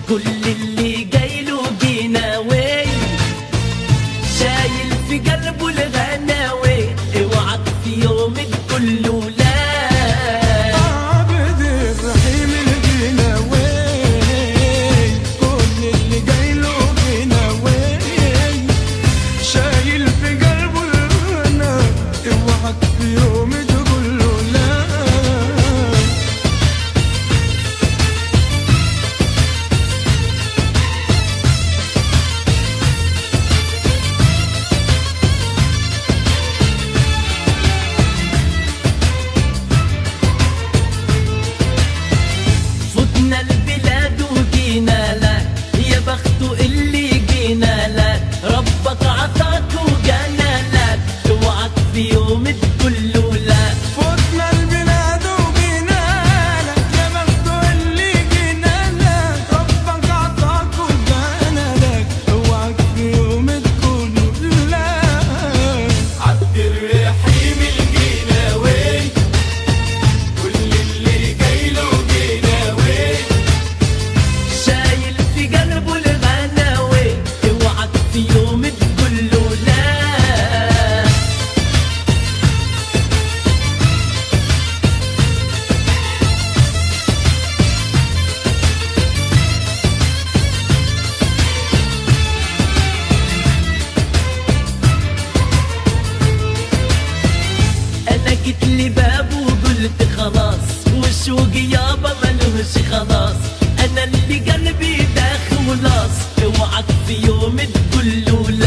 كل اللي جاي له جناوي شايل في قلبه الغناوي اوعك في يوم تقول له لا عبد الرحيم الجناوي كل اللي جاي له جناوي شايل في قلبه الغنى اوعك في يوم تقول له لا فتنا البلاد وجينا لك يا بخته اللي جينا لك ربك عطاك وجانا لك اوعك في يوم تقول له لا فتنا البلاد وجينا لك يا بخته اللي جينا لك ربك عطاك وجانا لك اوعك في يوم تقول لا عبد الرحيم الجناوي كل اللي جاي له جناوي شايل في قلبه الغناوي اوعك في يوم تقول له لا انا جيت لبابه وقلت خلاص وشوقي يابا ملوش خلاص انا اللي قلبي داخل ولاص اوعك في يوم تقول له